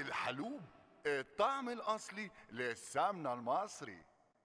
الحلوب الطعم الأصلي للسمنة المصري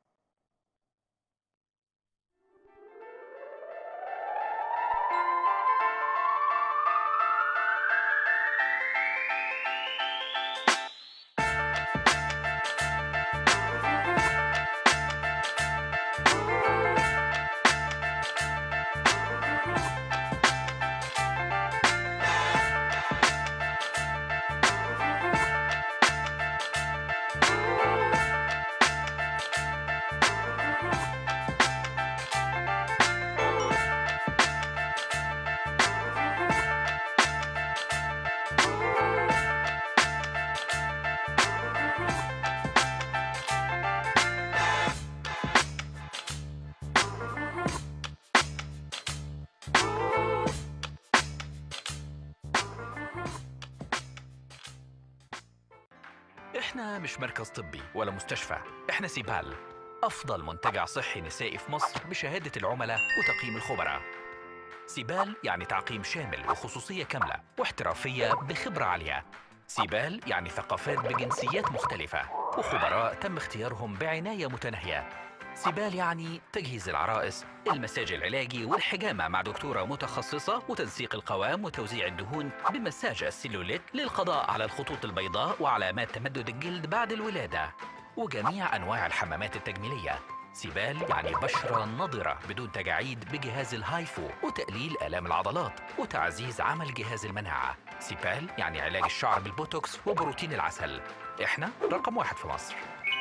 احنا مش مركز طبي ولا مستشفى احنا سيبال افضل منتجع صحي نسائي في مصر بشهاده العملاء وتقييم الخبراء سيبال يعني تعقيم شامل وخصوصيه كامله واحترافيه بخبره عاليه سيبال يعني ثقافات بجنسيات مختلفه وخبراء تم اختيارهم بعنايه متناهيه سيبال يعني تجهيز العرائس المساج العلاجي والحجامة مع دكتورة متخصصة وتنسيق القوام وتوزيع الدهون بمساج السيلوليت للقضاء على الخطوط البيضاء وعلامات تمدد الجلد بعد الولادة وجميع أنواع الحمامات التجميلية سيبال يعني بشرة نضرة بدون تجاعيد بجهاز الهايفو وتقليل آلام العضلات وتعزيز عمل جهاز المناعة سيبال يعني علاج الشعر بالبوتوكس وبروتين العسل احنا رقم واحد في مصر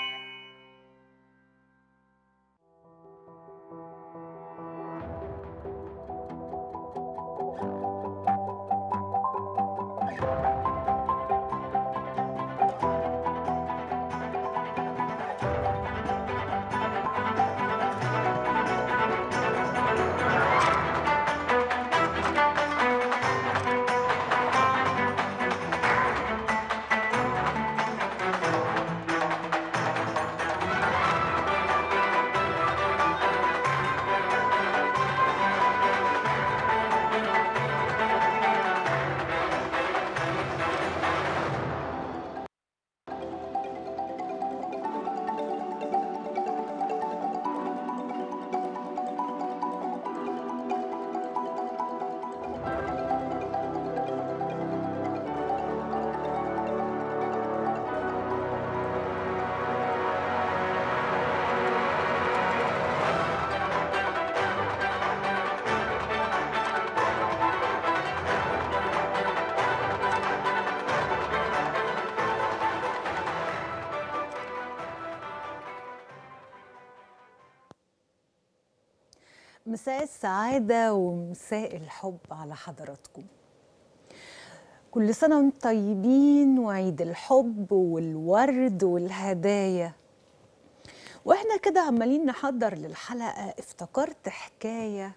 مساء السعادة ومساء الحب على حضراتكم كل سنة وانتم طيبين وعيد الحب والورد والهدايا واحنا كده عمالين نحضر للحلقة افتكرت حكاية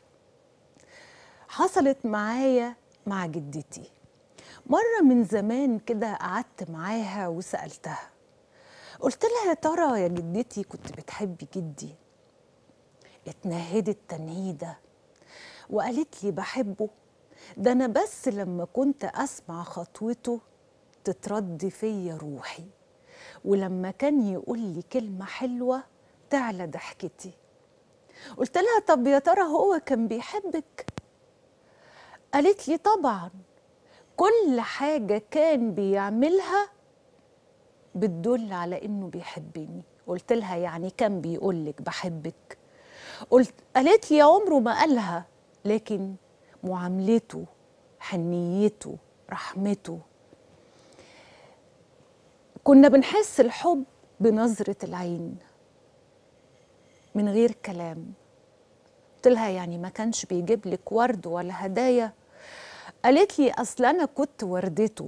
حصلت معايا مع جدتي مرة من زمان كده قعدت معاها وسألتها قلت لها يا ترى يا جدتي كنت بتحبي جدي اتنهدت تنهيده وقالت لي بحبه ده انا بس لما كنت اسمع خطوته تترد فيا روحي ولما كان يقول لي كلمه حلوه تعلى ضحكتي قلت لها طب يا ترى هو كان بيحبك قالت لي طبعا كل حاجه كان بيعملها بتدل على انه بيحبني قلت لها يعني كان بيقول لك بحبك قلت قالت لي عمره ما قالها لكن معاملته حنيته رحمته كنا بنحس الحب بنظرة العين من غير كلام قلت لها يعني ما كانش بيجيب لك ورد ولا هدايا قالت لي اصل انا كنت وردته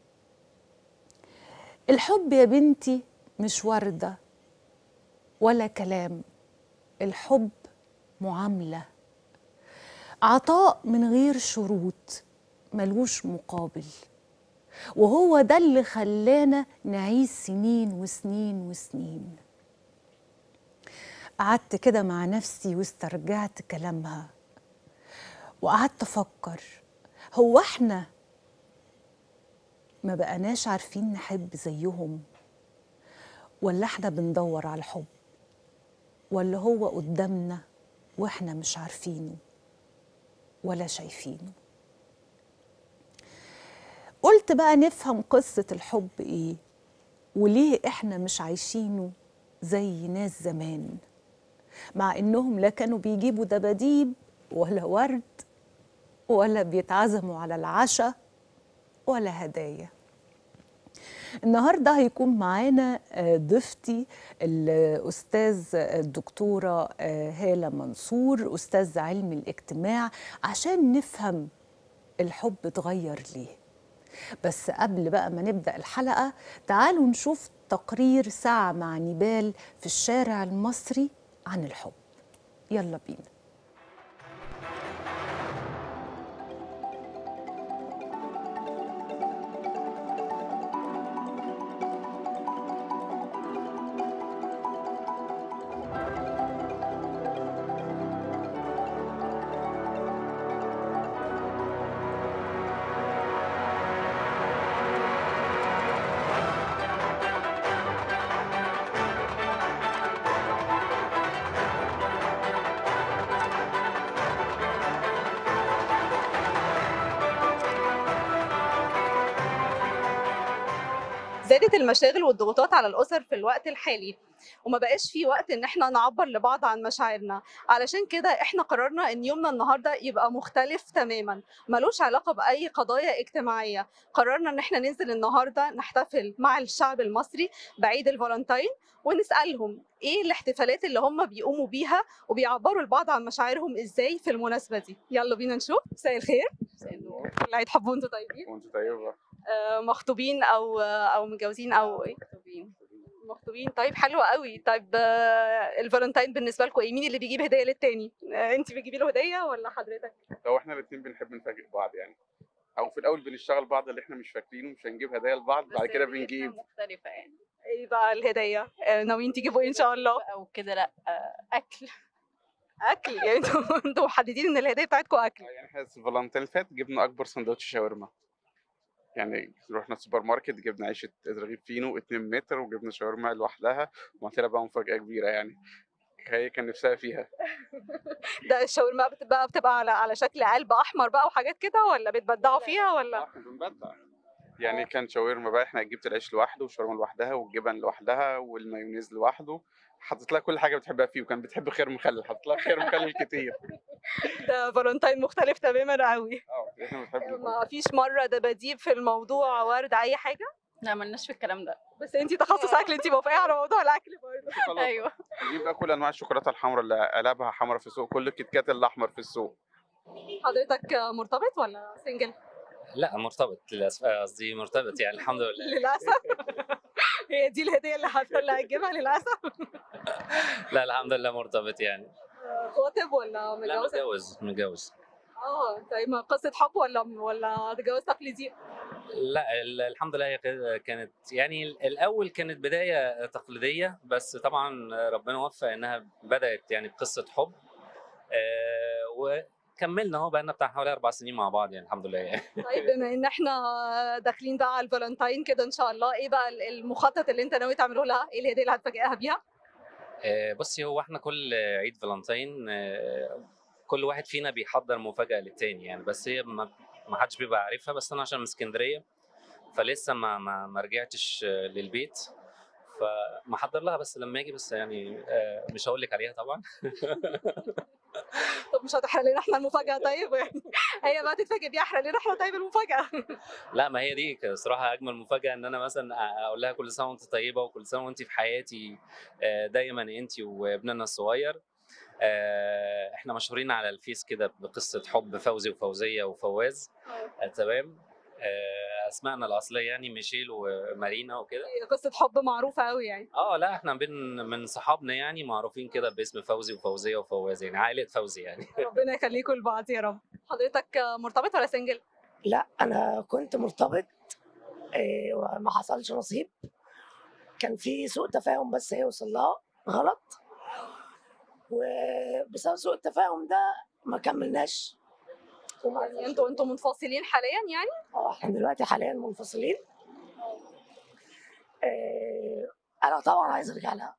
الحب يا بنتي مش ورده ولا كلام الحب معامله عطاء من غير شروط ملوش مقابل وهو ده اللي خلانا نعيش سنين وسنين وسنين قعدت كده مع نفسي واسترجعت كلامها وقعدت افكر هو احنا ما بقناش عارفين نحب زيهم ولا احنا بندور على الحب ولا هو قدامنا واحنا مش عارفينه ولا شايفينه قلت بقى نفهم قصة الحب ايه وليه احنا مش عايشينه زي ناس زمان مع انهم لا كانوا بيجيبوا دباديب ولا ورد ولا بيتعزموا على العشاء ولا هدايا النهارده هيكون معانا آه، ضيفتي الاستاذ الدكتوره آه، هاله منصور استاذ علم الاجتماع عشان نفهم الحب اتغير ليه بس قبل بقى ما نبدا الحلقه تعالوا نشوف تقرير ساعه مع نيبال في الشارع المصري عن الحب يلا بينا زادت المشاغل والضغوطات على الأسر في الوقت الحالي وما بقاش في وقت ان احنا نعبر لبعض عن مشاعرنا علشان كده احنا قررنا ان يومنا النهارده يبقى مختلف تماما ملوش علاقه باي قضايا اجتماعيه قررنا ان احنا ننزل النهارده نحتفل مع الشعب المصري بعيد الفالنتين ونسالهم ايه الاحتفالات اللي هم بيقوموا بيها وبيعبروا لبعض عن مشاعرهم ازاي في المناسبه دي يلا بينا نشوف مساء الخير مساء النور كل عيد حب وانتم طيبين وانت طيبة آه، مخطوبين او او متجوزين او ايه مخطوبين مخطوبين طيب حلو قوي طيب آه، الفالنتين بالنسبه لكم ايه مين اللي بيجيب هديه للتاني آه، انت بتجيبي له هديه ولا حضرتك لو احنا الاتنين بنحب نفاجئ بعض يعني او في الاول بنشتغل بعض اللي احنا مش فاكرينه مش هنجيب هدايا لبعض بعد كده بنجيب مختلفة يعني ايه بقى الهديه آه، ناويين تجيبوا ايه ان شاء الله أو كده لأ آه، أكل اكل يعني انتوا انتوا محددين ان الهديه بتاعتكم اكل يعني احنا في الفالنتين اللي فات جبنا اكبر سندوتش شاورما يعني رحنا السوبر ماركت جبنا عيشة رغيف فينو 2 متر وجبنا شاورما لوحدها وعملت لها بقى مفاجأة كبيرة يعني هي كان نفسها فيها ده الشاورما بتبقى بتبقى على على شكل قلب احمر بقى وحاجات كده ولا بتبدعوا فيها ولا احنا بنبدع يعني كان شاورما بقى احنا جبت العيش لوحده والشاورما لوحدها والجبن لوحدها والمايونيز لوحده حطيت لها كل حاجه بتحبها فيه وكان بتحب خيار مخلل حطيت لها خيار مخلل كتير ده فالنتين مختلف تماما قوي اه احنا بنحب ما فيش مره دباديب في الموضوع ورد اي حاجه لا ملناش في الكلام ده بس انت تخصص اكل انت موافقه على موضوع الاكل برضه خلاص. أيوه نجيب بقى كل انواع الشوكولاته الحمراء اللي قلبها حمراء في السوق كل الكيت كات الاحمر في السوق حضرتك مرتبط ولا سنجل لا مرتبط للاسف آه، قصدي مرتبط يعني الحمد لله للاسف هي دي الهديه اللي هت- اللي هتجيبها للاسف لا الحمد لله مرتبط يعني خاطب ولا لا متجوز متجوز متجوز اه طيب ما قصه حب ولا ولا جواز تقليدي لا ال- الحمد لله هي كده كانت يعني ال- الاول كانت بدايه تقليديه بس طبعا ربنا وفق انها بدات يعني بقصه حب آه، وكملنا اهو بقالنا بتاع حوالي اربع سنين مع بعض يعني الحمد لله يعني طيب بما ان احنا داخلين بقى على الفالنتين كده ان شاء الله ايه بقى المخطط اللي انت ناوي تعمله لها ايه الهديه اللي هتفاجئها بيها آه، بصي هو احنا كل عيد فالنتين آه، كل واحد فينا بيحضر مفاجأة للتاني يعني بس هي ما ما حدش بيبقى عارفها بس انا عشان من اسكندرية فلسه ما ما, ما رجعتش آه، للبيت فمحضر لها بس لما اجي بس يعني آه، مش هقول لك عليها طبعا طب مش هتحرق لنا احنا المفاجاه طيب يعني هي بقى تتفاجئ بيها احرق لنا احنا طيب المفاجاه لا ما هي دي صراحة أجمل مفاجأة إن أنا مثلا أقول لها كل سنة وأنت طيبة وكل سنة وأنت في حياتي آه، دايما أنت وابننا الصغير آه، إحنا مشهورين على الفيس كده بقصة حب فوزي وفوزية وفواز آه، تمام آه، أسمائنا الأصلية يعني ميشيل ومارينا وكده هي قصه حب معروفه قوي يعني اه لا احنا بين من صحابنا يعني معروفين كده باسم فوزي وفوزية وفواز يعني عائلة فوزي يعني ربنا يخليكم لبعض يا رب حضرتك مرتبط ولا سنجل لا انا كنت مرتبط إيه، وما حصلش نصيب كان في سوء تفاهم بس هي وصل لها غلط وبسبب سوء التفاهم ده ما كملناش وما يعني انتوا انتوا منفصلين حاليا يعني اه احنا دلوقتي حاليا منفصلين آه، انا طبعا عايز ارجع لها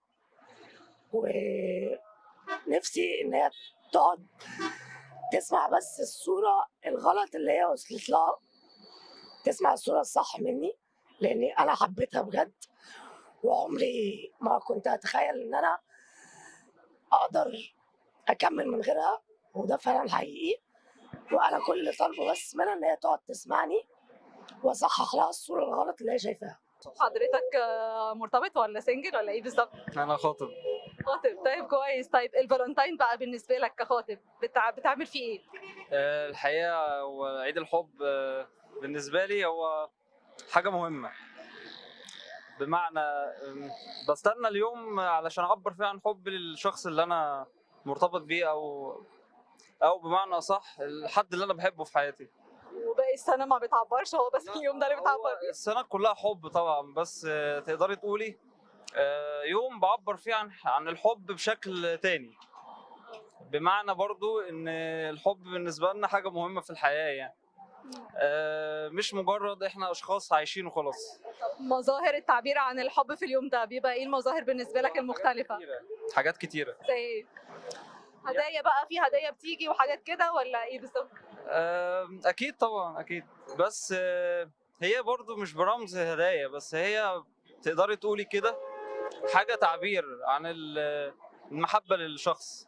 ونفسي ان هي تقعد تسمع بس الصوره الغلط اللي هي وصلت لها تسمع الصوره الصح مني لاني انا حبيتها بجد وعمري ما كنت اتخيل ان انا اقدر اكمل من غيرها وده فعلا حقيقي وانا كل اللي طالبه بس منها ان هي تقعد تسمعني واصحح لها الصوره الغلط اللي هي شايفاها حضرتك آه، مرتبط ولا سنجل ولا ايه بالظبط انا خاطب خاطب طيب كويس طيب الفالنتاين بقى بالنسبه لك كخاطب بتع... بتعمل فيه ايه آه، الحقيقه هو عيد الحب آه، بالنسبه لي هو حاجه مهمه بمعنى آم، بستنى اليوم علشان اعبر فيه عن حبي للشخص اللي انا مرتبط بيه او او بمعنى اصح الحد اللي انا بحبه في حياتي وباقي السنه ما بتعبرش هو بس اليوم ده اللي بتعبر هو السنه كلها حب طبعا بس آه، تقدري تقولي آه، يوم بعبر فيه عن عن الحب بشكل تاني بمعنى برضو ان الحب بالنسبه لنا حاجه مهمه في الحياه يعني آه، مش مجرد احنا اشخاص عايشين وخلاص مظاهر التعبير عن الحب في اليوم ده بيبقى ايه المظاهر بالنسبه لك المختلفه حاجات كتيره زي ايه هدايا بقى في هدايا بتيجي وحاجات كده ولا ايه بالظبط آم، اكيد طبعا اكيد بس آه، هي برضو مش برمز هدايا بس هي تقدري تقولي كده حاجه تعبير عن ال- المحبه للشخص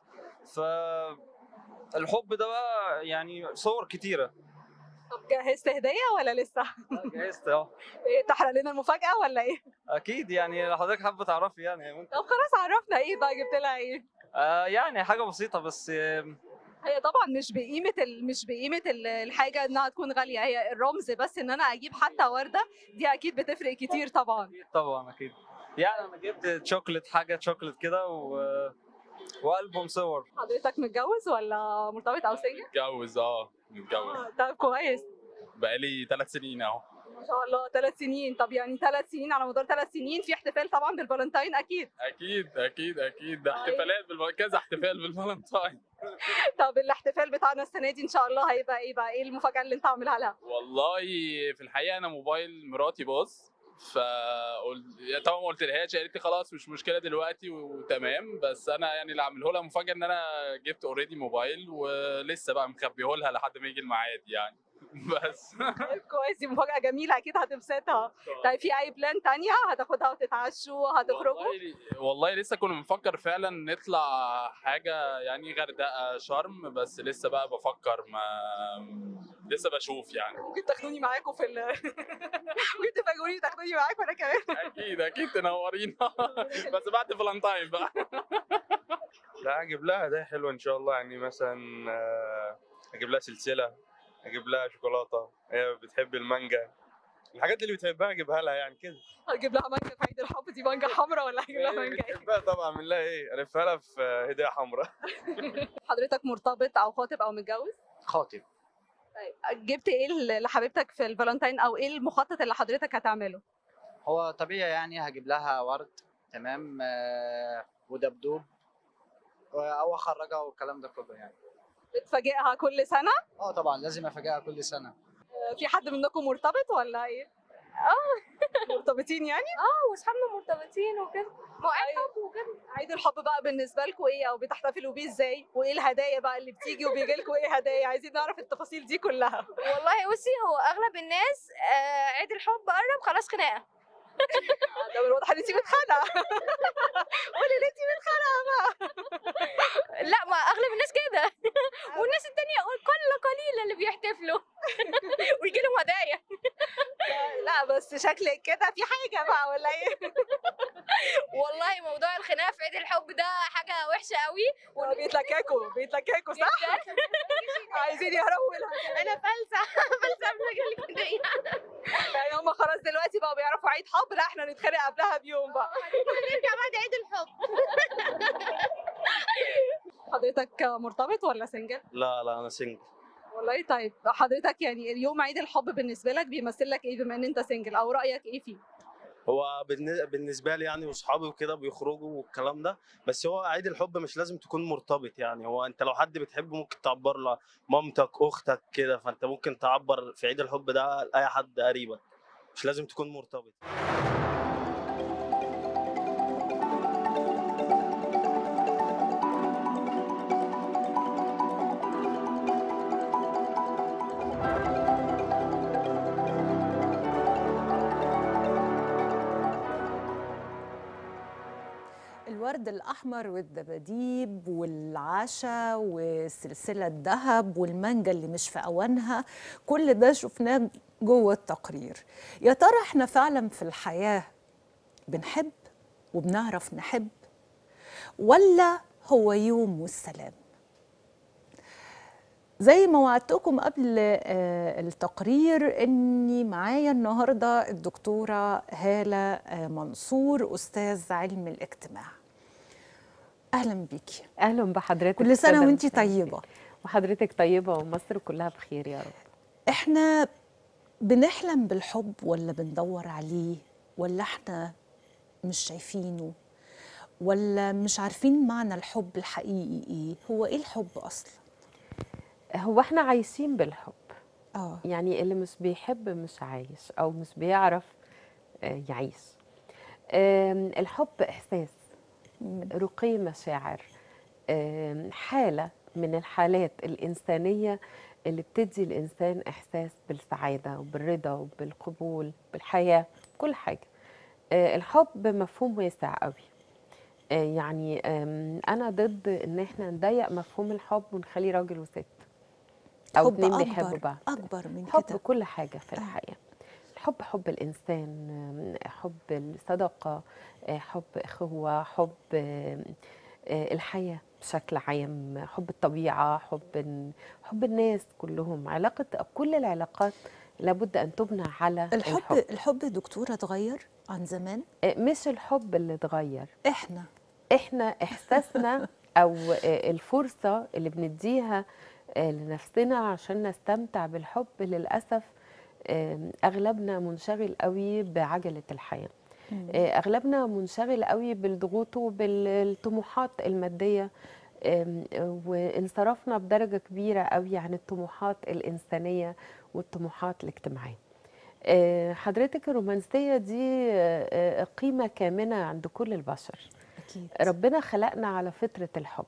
فالحب ده بقى يعني صور كتيره طب جهزت هديه ولا لسه جهزت اه إيه، تحرق لنا المفاجاه ولا ايه اكيد يعني لو حضرتك حابه تعرفي يعني ممكن طب خلاص عرفنا ايه بقى جبت لها ايه آه يعني حاجه بسيطه بس آم، هي طبعا مش بقيمه ال... مش بقيمه ال- الحاجه انها تكون غاليه هي الرمز بس ان انا اجيب حتى ورده دي اكيد بتفرق كتير طبعا اكيد طبعا اكيد يعني انا جبت شوكليت حاجه شوكليت كده و... والبوم صور حضرتك متجوز ولا مرتبط او سنجل متجوز اه متجوز آه، طب كويس بقالي ثلاث سنين اهو ما شاء الله ثلاث سنين طب يعني ثلاث سنين على مدار ثلاث سنين في احتفال طبعا بالفالنتاين اكيد اكيد اكيد اكيد ده احتفالات بالف... كذا احتفال بالفالنتاين طب الاحتفال بتاعنا السنه دي ان شاء الله هيبقى ايه بقى ايه المفاجاه اللي انت عاملها لها والله في الحقيقه انا موبايل مراتي باظ فقلت طبعا ما قلتلهاش قالت لي خلاص مش مشكله دلوقتي وتمام بس انا يعني اللي عامله لها مفاجاه ان انا جبت اوريدي موبايل ولسه بقى مخبيه لها لحد ما يجي الميعاد يعني بس طيب كويس دي مفاجاه جميله اكيد هتبسطها طيب في اي بلان تانية هتاخدها وتتعشوا هتخرجوا والله والله لسه كنا بنفكر فعلا نطلع حاجه يعني غردقه شرم بس لسه بقى بفكر ما لسه بشوف يعني ممكن تاخدوني معاكم في ال ممكن تفاجئوني وتاخدوني معاكم انا كمان اكيد اكيد تنورينا بس بعد فالنتاين بقى لا اجيب لها ده حلو ان شاء الله يعني مثلا آه، اجيب لها سلسله اجيب لها شوكولاته هي بتحب المانجا الحاجات اللي بتحبها اجيبها لها يعني كده هجيب لها مانجا في عيد الحب دي مانجا حمراء ولا هجيب لها هي مانجا ايه بتحبها طبعا من لها ايه الفها لها في آه، هديه حمراء حضرتك مرتبط او خاطب او متجوز خاطب طيب جبت ايه ل- لحبيبتك في الفالنتاين او ايه المخطط اللي حضرتك هتعمله هو طبيعي يعني هجيب لها ورد تمام آه، ودبدوب و- او اخرجها والكلام ده كله يعني بتفاجئها كل سنه اه طبعا لازم افاجئها كل سنه آه، في حد منكم مرتبط ولا ايه اه مرتبطين يعني اه واصحابنا مرتبطين وكده مواعيد حب وكده عيد الحب بقى بالنسبه لكم ايه او بتحتفلوا بيه ازاي وايه الهدايا بقى اللي بتيجي وبيجي لكم ايه هدايا عايزين نعرف التفاصيل دي كلها والله بصي هو اغلب الناس آه عيد الحب قرب خلاص خناقه ده من الواضح ان انت متخانقه قولي ان انت متخانقه بقى لا ما اغلب الناس كده والناس التانية كل قليلة اللي بيحتفلوا ويجي لهم هدايا لا بس شكلك كده في حاجه بقى ولا ايه والله موضوع الخناقه في عيد الحب ده حاجه وحشه قوي بيتلككوا بيتلككوا صح عايزين يهربوا منها انا فلسه فلسه بمجال الكليه يعني هم خلاص دلوقتي بقوا بيعرفوا عيد حب لا احنا نتخانق قبلها بيوم بقى نرجع بعد عيد الحب حضرتك مرتبط ولا سنجل لا لا انا سنجل والله طيب حضرتك يعني اليوم عيد الحب بالنسبه لك بيمثل لك ايه بما ان انت سنجل او رايك ايه فيه هو بالن- بالنسبه لي يعني واصحابي وكده بيخرجوا والكلام ده بس هو عيد الحب مش لازم تكون مرتبط يعني هو انت لو حد بتحبه ممكن تعبر له مامتك اختك كده فانت ممكن تعبر في عيد الحب ده لاي حد قريبك مش لازم تكون مرتبط الورد الأحمر والدباديب والعشا وسلسلة ذهب والمانجا اللي مش في أوانها كل ده شفناه جوه التقرير يا ترى احنا فعلا في الحياة بنحب وبنعرف نحب ولا هو يوم والسلام زي ما وعدتكم قبل آه، التقرير اني معايا النهارده الدكتوره هاله آه، منصور استاذ علم الاجتماع اهلا بيكي اهلا بحضرتك كل سنه أستاذة وانتي مشاهد. طيبه وحضرتك طيبه ومصر كلها بخير يا رب احنا بنحلم بالحب ولا بندور عليه ولا احنا مش شايفينه ولا مش عارفين معنى الحب الحقيقي ايه هو ايه الحب اصلا هو احنا عايشين بالحب اه يعني اللي مش بيحب مش عايش او مش بيعرف آه، يعيش آم، الحب احساس رقي مشاعر آم، حاله من الحالات الانسانيه اللي بتدي الانسان احساس بالسعاده وبالرضا وبالقبول بالحياه كل حاجه آه، الحب مفهوم واسع قوي آه، يعني آم، انا ضد ان احنا نضيق مفهوم الحب ونخليه راجل وست او حب اتنين أكبر- بيحبوا بعض اكبر من حب كده كل حاجه في الحياه الحب حب الانسان آم، حب الصداقه آه، حب اخوه حب آم، آه، الحياه بشكل عام حب الطبيعه حب ال- حب الناس كلهم علاقه كل العلاقات لابد ان تبنى على الحب الحب الحب دكتوره اتغير عن زمان آه، مش الحب اللي اتغير احنا احنا احساسنا او آه، الفرصه اللي بنديها آه، لنفسنا عشان نستمتع بالحب للاسف آم، اغلبنا منشغل قوي بعجله الحياه آه، اغلبنا منشغل قوي بالضغوط وبالطموحات الماديه آم، وانصرفنا بدرجه كبيره قوي عن الطموحات الانسانيه والطموحات الاجتماعيه آه، حضرتك الرومانسيه دي آه، آه، قيمه كامنه عند كل البشر اكيد ربنا خلقنا على فطرة الحب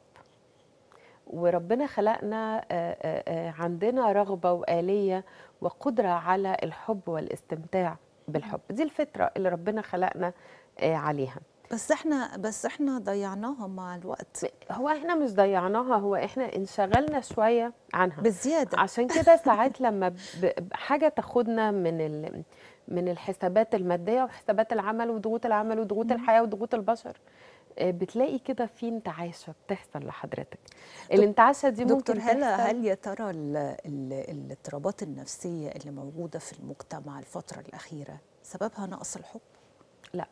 وربنا خلقنا آه، آه، آه، عندنا رغبة وآلية وقدرة على الحب والاستمتاع بالحب دي الفطرة اللي ربنا خلقنا آه، عليها بس احنا بس احنا ضيعناها مع الوقت هو احنا مش ضيعناها هو احنا انشغلنا شوية عنها بزيادة عشان كده ساعات لما ب- ب- حاجة تاخدنا من ال من الحسابات المادية وحسابات العمل وضغوط العمل وضغوط الحياة وضغوط البشر آه، بتلاقي كده في انتعاشة بتحصل لحضرتك الانتعاشة دي ممكن دكتور هلا تحصل هل يا ترى ال- ال- الاضطرابات النفسيه اللي موجوده في المجتمع الفتره الاخيره سببها نقص الحب لا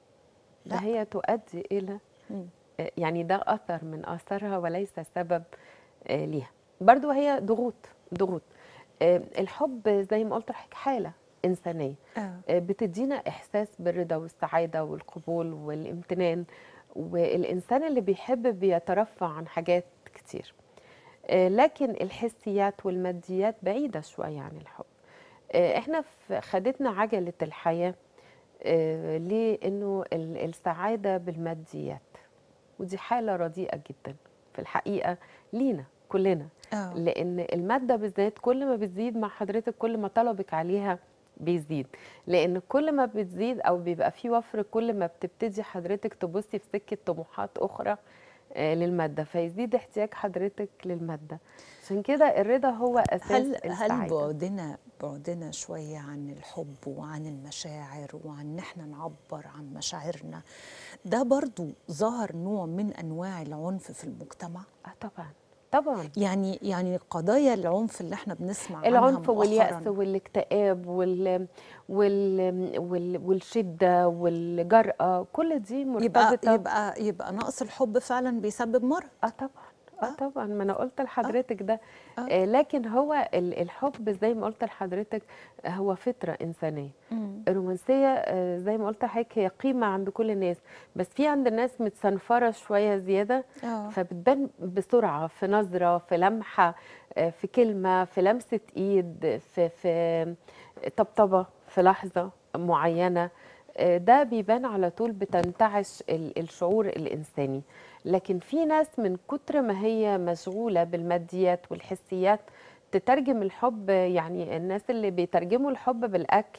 لا. ده هي تؤدي إلى مم. آه، يعني ده أثر من آثارها وليس سبب آه، ليها برضو هي ضغوط ضغوط آه، الحب زي ما قلت لحضرتك حالة إنسانية آه. آه، بتدينا إحساس بالرضا والسعادة والقبول والامتنان والإنسان اللي بيحب بيترفع عن حاجات كتير آه، لكن الحسيات والماديات بعيدة شوية عن الحب آه، احنا في خدتنا عجلة الحياة آه، لأنه ال- السعادة بالماديات ودي حالة رديئة جدا في الحقيقة لينا كلنا آه. لأن المادة بالذات كل ما بتزيد مع حضرتك كل ما طلبك عليها بيزيد لأن كل ما بتزيد أو بيبقى في وفر كل ما بتبتدي حضرتك تبصي في سكة طموحات أخرى آه، للمادة فيزيد احتياج حضرتك للمادة عشان كده الرضا هو أساس هل هل السعادة بعدنا بعدنا شويه عن الحب وعن المشاعر وعن ان احنا نعبر عن مشاعرنا ده برضو ظهر نوع من انواع العنف في المجتمع اه طبعا طبعا يعني يعني قضايا العنف اللي احنا بنسمع عنها العنف واليأس مؤخراً. والاكتئاب وال... وال... وال... والشدة والجرأة كل دي مرتبطة يبقى يبقى يبقى نقص الحب فعلا بيسبب مرض اه طبعا اه طبعا ما انا قلت لحضرتك ده آه لكن هو ال- الحب زي ما قلت لحضرتك هو فطرة إنسانية مم. الرومانسية آه، زي ما قلت لحضرتك هي قيمة عند كل الناس بس في عند الناس متسنفرة شوية زيادة آه. فبتبان بسرعة في نظرة في لمحة آه، في كلمة في لمسة إيد في في طبطبة في لحظة معينة آه، ده بيبان على طول بتنتعش ال- الشعور الإنساني لكن في ناس من كتر ما هي مشغولة بالماديات والحسيات تترجم الحب يعني الناس اللي بيترجموا الحب بالأكل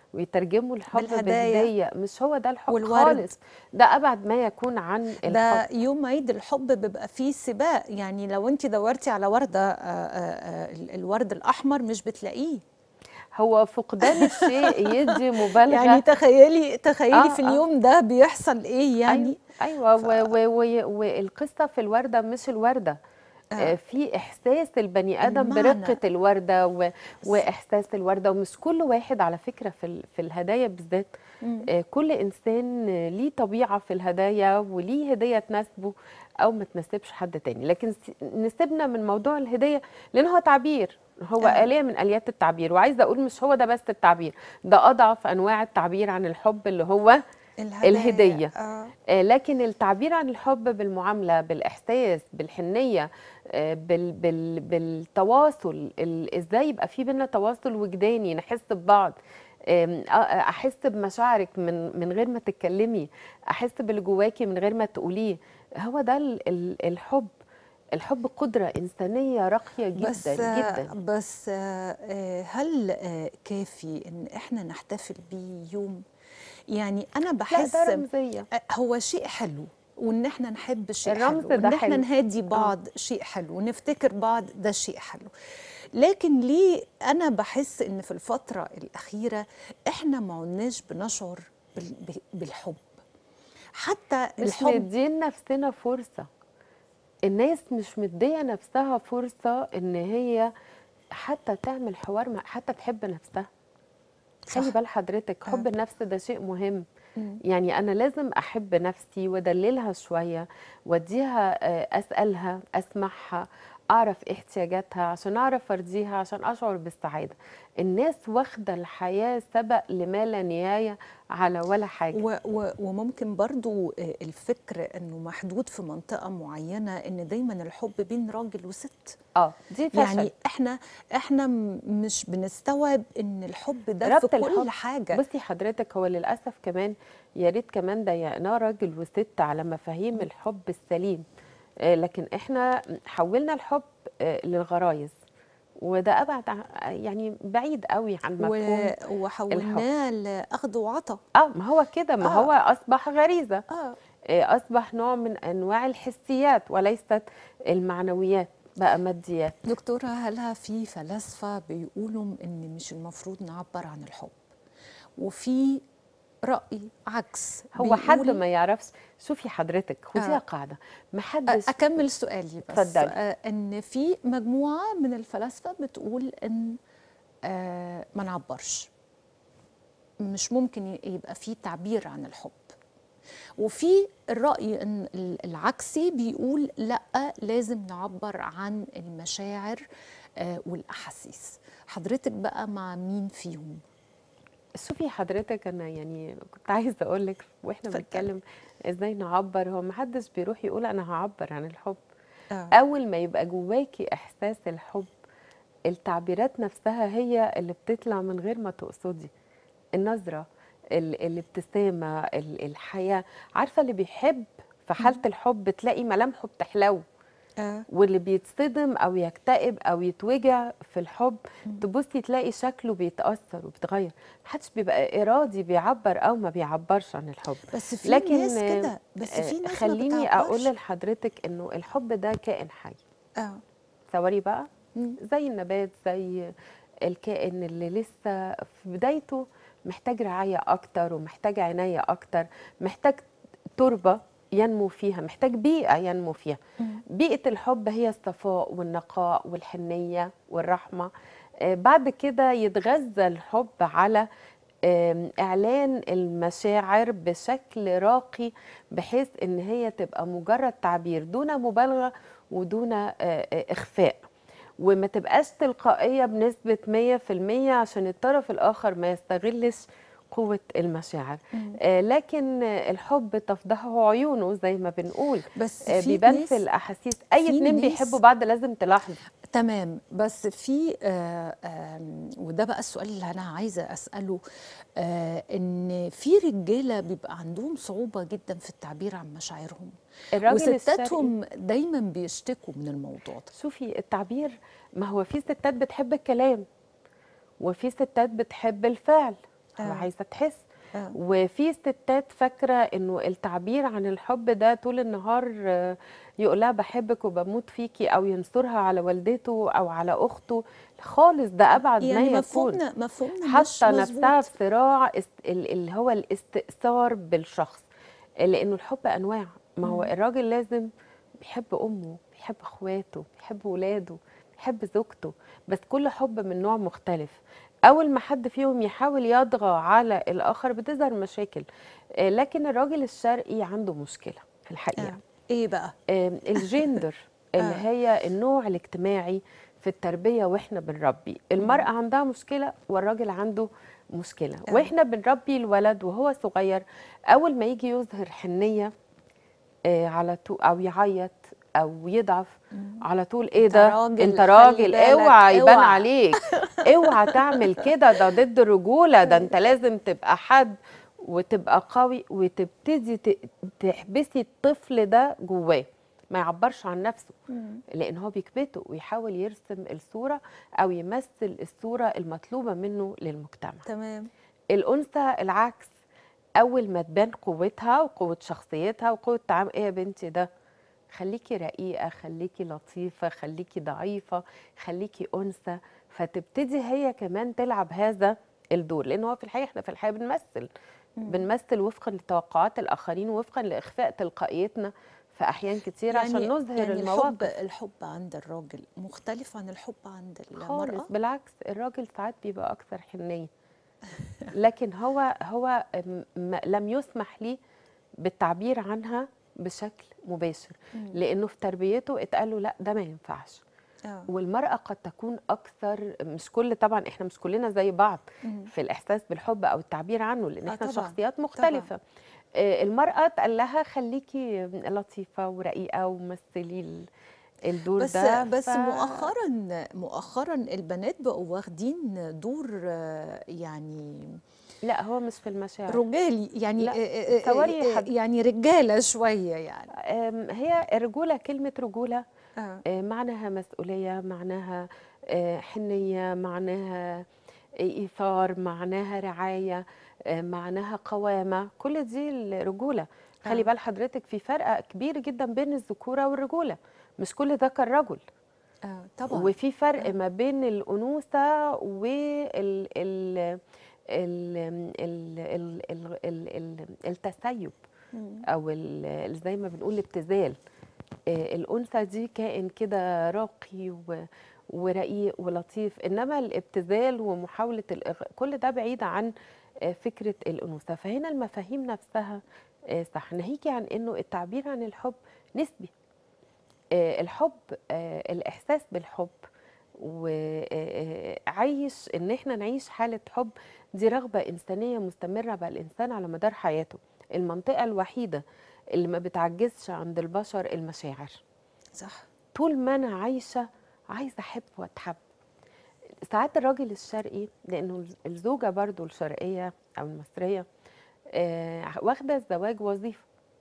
ويترجموا الحب بالهدايا. بهديه مش هو ده الحب والورد. خالص ده ابعد ما يكون عن ده الحب يوم عيد الحب بيبقى فيه سباق يعني لو انت دورتي على ورده آه، آه، آه، ال- الورد الاحمر مش بتلاقيه هو فقدان الشيء يدي مبالغه يعني تخيلي تخيلي آه، في آه. اليوم ده بيحصل ايه يعني ايوه و- و- و- والقصه في الورده مش الورده آه. في احساس البني ادم المعنى. برقه الورده و... واحساس الورده ومش كل واحد على فكره في ال- في الهدايا بالذات مم. آه، كل انسان آه، ليه طبيعه في الهدايا وليه هديه تناسبه او ما تناسبش حد تاني لكن س- نسيبنا من موضوع الهديه لان هو تعبير هو آه. آلية من آليات التعبير وعايزة أقول مش هو ده بس التعبير ده أضعف أنواع التعبير عن الحب اللي هو الهدايا. الهدية آه. آه، لكن التعبير عن الحب بالمعاملة بالإحساس بالحنية آه، بال بال بالتواصل ال- إزاي يبقى في بينا تواصل وجداني نحس ببعض آم، آه، آه، أحس بمشاعرك من من غير ما تتكلمي أحس باللي جواكي من غير ما تقوليه هو ده ال- ال- الحب الحب قدرة إنسانية راقية جدا بس آه، جدا بس آه، آه، هل آه، كافي ان احنا نحتفل بيه يوم يعني انا بحس ده رمزية. آه، هو شيء حلو وان احنا نحب شيء الرمز حلو ده وان احنا حلو. نهادي بعض شيء حلو ونفتكر بعض ده شيء حلو لكن ليه انا بحس ان في الفتره الاخيره احنا ما عدناش بنشعر بال- ب- بالحب حتى مش الحب مدين نفسنا فرصة الناس مش مدية نفسها فرصة ان هي حتى تعمل حوار مع حتى تحب نفسها خلي بال حضرتك حب النفس ده شيء مهم مم. يعني انا لازم احب نفسي وادللها شويه واديها آه، اسالها اسمعها اعرف إيه احتياجاتها عشان اعرف ارضيها عشان اشعر بالسعاده الناس واخده الحياه سبق لما لا نهايه على ولا حاجه و و وممكن برضو آه، الفكر انه محدود في منطقه معينه ان دايما الحب بين راجل وست اه دي فشل يعني احنا احنا م- مش بنستوعب ان الحب ده ربط في كل الحب. حاجه بصي حضرتك هو للاسف كمان يا ريت كمان ضيقناه راجل وست على مفاهيم الحب السليم آه، لكن احنا حولنا الحب آه، للغرايز وده ابعد ع- يعني بعيد قوي عن مفهوم و- الحب وحولناه لاخذ وعطاء اه ما هو كده ما آه. هو اصبح غريزه اه آه، اصبح نوع من انواع الحسيات وليست المعنويات بقى ماديات دكتوره هلا في فلاسفه بيقولوا ان مش المفروض نعبر عن الحب وفي راي عكس هو حد بيقول- ما يعرفش شوفي حضرتك خديها آه. قاعده ما حدش اكمل سؤالي بس اتفضلي. آه، ان في مجموعه من الفلاسفه بتقول ان آه، ما نعبرش مش ممكن ي- يبقى في تعبير عن الحب وفي الرأي إن ال- العكسي بيقول لا لازم نعبر عن المشاعر آه، والأحاسيس حضرتك بقى مع مين فيهم؟ شوفي حضرتك انا يعني كنت عايزه اقول لك واحنا بنتكلم ازاي نعبر هو ما حدش بيروح يقول انا هعبر عن الحب آه. اول ما يبقى جواكي احساس الحب التعبيرات نفسها هي اللي بتطلع من غير ما تقصدي النظره ال- الابتسامه ال- الحياه عارفه اللي بيحب في حاله الحب تلاقي ملامحه بتحلو آه. واللي بيتصدم او يكتئب او يتوجع في الحب تبصي تلاقي شكله بيتاثر وبيتغير محدش بيبقى ارادي بيعبر او ما بيعبرش عن الحب بس في لكن ناس آه، كده بس في آه، ناس ما خليني اقول بتعبرش. لحضرتك انه الحب ده كائن حي اه تصوري بقى مم. زي النبات زي الكائن اللي لسه في بدايته محتاج رعاية أكتر ومحتاج عناية أكتر محتاج تربة ينمو فيها محتاج بيئة ينمو فيها بيئة الحب هي الصفاء والنقاء والحنية والرحمة آه، بعد كده يتغذى الحب على آم، إعلان المشاعر بشكل راقي بحيث إن هي تبقى مجرد تعبير دون مبالغة ودون آه، آه، إخفاء وما تبقاش تلقائية بنسبة 100% عشان الطرف الآخر ما يستغلش قوة المشاعر مم. آه، لكن آه، الحب تفضحه عيونه زي ما بنقول بس آه، في بيبان ناس- في الأحاسيس أي في اتنين ناس- بيحبوا بعض لازم تلاحظوا تمام بس في آه آم، وده بقى السؤال اللي انا عايزه اساله آه ان في رجاله بيبقى عندهم صعوبه جدا في التعبير عن مشاعرهم الراجل وستاتهم دايما بيشتكوا من الموضوع ده شوفي التعبير ما هو في ستات بتحب الكلام وفي ستات بتحب الفعل هو آه. عايزه تحس آه. وفي ستات فاكره انه التعبير عن الحب ده طول النهار آه، يقول لها بحبك وبموت فيكي او ينصرها على والدته او على اخته خالص ده ابعد ما يعني يكون مفهومنا مفهومنا مش حاطه نفسها مظبوط. في صراع است... ال- اللي هو الاستئثار بالشخص لانه الحب انواع ما هو مم. الراجل لازم بيحب امه بيحب اخواته بيحب ولاده بيحب زوجته بس كل حب من نوع مختلف اول ما حد فيهم يحاول يطغى على الاخر بتظهر مشاكل آه، لكن الراجل الشرقي عنده مشكله في الحقيقه آه. ايه بقى آم، الجندر اللي آه. هي النوع الاجتماعي في التربية واحنا بنربي المرأة عندها مشكلة والراجل عنده مشكلة آه. واحنا بنربي الولد وهو صغير أول ما يجي يظهر حنية آه، على طول أو يعيط أو يضعف على طول ايه أنت ده راجل، انت خلي راجل بالك، اوعى يبان اوعى. عليك اوعى تعمل كده ده ضد الرجولة ده انت لازم تبقى حد وتبقى قوي وتبتدي ت- تحبسي الطفل ده جواه ما يعبرش عن نفسه مم. لان هو بيكبته ويحاول يرسم الصوره او يمثل الصوره المطلوبه منه للمجتمع تمام الانثى العكس اول ما تبان قوتها وقوه شخصيتها وقوه تعامل ايه يا بنتي ده خليكي رقيقه خليكي لطيفه خليكي ضعيفه خليكي انثى فتبتدي هي كمان تلعب هذا الدور لان هو في الحقيقه احنا في الحقيقه بنمثل مم. بنمثل وفقا لتوقعات الاخرين ووفقا لاخفاء تلقائيتنا في احيان كتير عشان نظهر يعني المواقف الحب الحب عند الراجل مختلف عن الحب عند المرأة خالص بالعكس الراجل ساعات بيبقى اكثر حنيه لكن هو هو م- م- لم يسمح لي بالتعبير عنها بشكل مباشر مم. لانه في تربيته اتقال له لا ده ما ينفعش آه. والمرأة قد تكون أكثر مش كل طبعا إحنا مش كلنا زي بعض مم. في الإحساس بالحب أو التعبير عنه لأن آه إحنا طبعاً، شخصيات مختلفة آه، المرأة اتقال لها خليكي لطيفة ورقيقة ومثلي ال- الدور بس ده بس ف- مؤخرا مؤخرا البنات بقوا واخدين دور آه، يعني لا هو مش في المشاعر رجالي يعني لا، آه، آه، آه، ثواني آه، حد- يعني رجاله شويه يعني أم، هي الرجولة كلمة رجولة آه. آه، معناها مسؤولية معناها آه، حنية معناها إيثار معناها رعاية آه، معناها قوامة كل دي الرجولة خلي آه. بال حضرتك في فرق كبير جدا بين الذكورة والرجولة مش كل ذكر رجل آه طبعا وفي فرق ما بين الأنوثة وال ال ال ال ال ال ال ال التسيب مم. او ال- زي ما بنقول الابتذال آه، الانثى دي كائن كده راقي و- ورقيق ولطيف انما الابتذال ومحاوله الإغ... كل ده بعيد عن آه، فكره الانوثه فهنا المفاهيم نفسها آه، صح ناهيكي عن انه التعبير عن الحب نسبي آه، الحب آه، الاحساس بالحب وعايش ان احنا نعيش حاله حب دي رغبه انسانيه مستمره بقى الانسان على مدار حياته المنطقه الوحيده اللي ما بتعجزش عند البشر المشاعر صح طول ما انا عايشه عايزه احب واتحب ساعات الراجل الشرقي لانه الزوجه برضو الشرقيه او المصريه آه، واخده الزواج وظيفه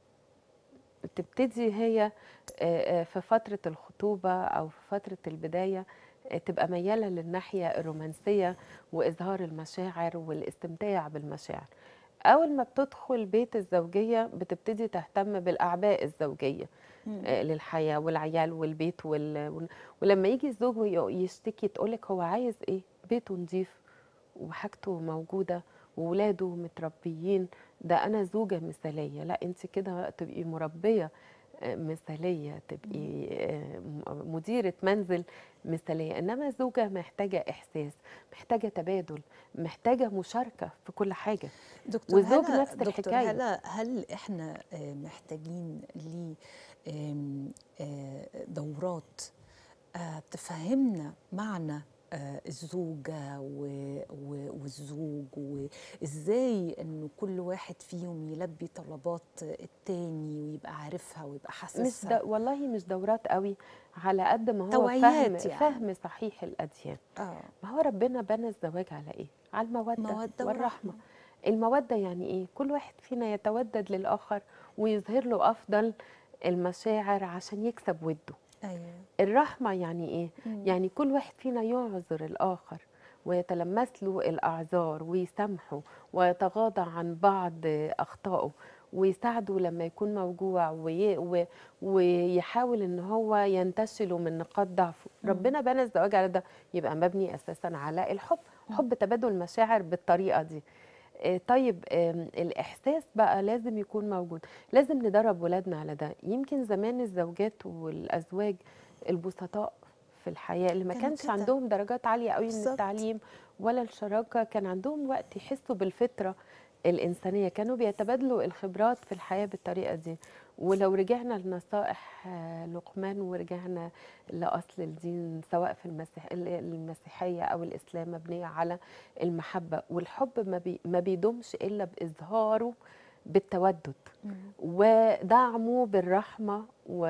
تبتدي هي آه، آه، في فتره الخطوبه او في فتره البدايه آه، تبقى مياله للناحيه الرومانسيه واظهار المشاعر والاستمتاع بالمشاعر اول ما بتدخل بيت الزوجيه بتبتدي تهتم بالاعباء الزوجيه مم. آه، للحياه والعيال والبيت وال... وال- ولما يجي الزوج وي- يشتكي تقولك هو عايز ايه بيته نظيف وحاجته موجوده وولاده متربيين ده انا زوجه مثاليه لا انت كده تبقي مربيه آه، مثاليه تبقي آه، م- مديره منزل مثاليه انما زوجه محتاجه احساس محتاجه تبادل محتاجه مشاركه في كل حاجه دكتور والزوج هلا نفس دكتور الحكايه هلا هل احنا آه، محتاجين ل آم، آه، دورات آه، تفهمنا معنى آه، الزوجة و- و- والزوج وإزاي إنه كل واحد فيهم يلبي طلبات التاني ويبقى عارفها ويبقى مش حاسسها د... والله مش دورات قوي على قد ما هو فهم توعيات يعني. فهم صحيح الاديان آه. ما هو ربنا بنى الزواج على ايه على الموده مودة والرحمه الموده يعني ايه كل واحد فينا يتودد للاخر ويظهر له افضل المشاعر عشان يكسب وده أيوة. الرحمه يعني ايه مم. يعني كل واحد فينا يعذر الاخر ويتلمس له الاعذار ويسامحه ويتغاضى عن بعض اخطائه ويساعده لما يكون موجوع وي و- ويحاول ان هو ينتشله من نقاط ضعفه مم. ربنا بنى الزواج على ده يبقى مبني اساسا على الحب حب تبادل مشاعر بالطريقه دي آه، طيب آم، الاحساس بقى لازم يكون موجود لازم ندرب ولادنا على ده يمكن زمان الزوجات والازواج البسطاء في الحياه اللي ما كانوا كانش كده. عندهم درجات عاليه قوي من بالظبط. التعليم ولا الشراكه كان عندهم وقت يحسوا بالفطره الإنسانية كانوا بيتبادلوا الخبرات في الحياة بالطريقة دي ولو رجعنا لنصائح آه، لقمان ورجعنا لأصل الدين سواء في المسيح ال- المسيحية أو الإسلام مبنية على المحبة والحب ما, بي ما بيدومش إلا بإظهاره بالتودد ودعمه بالرحمة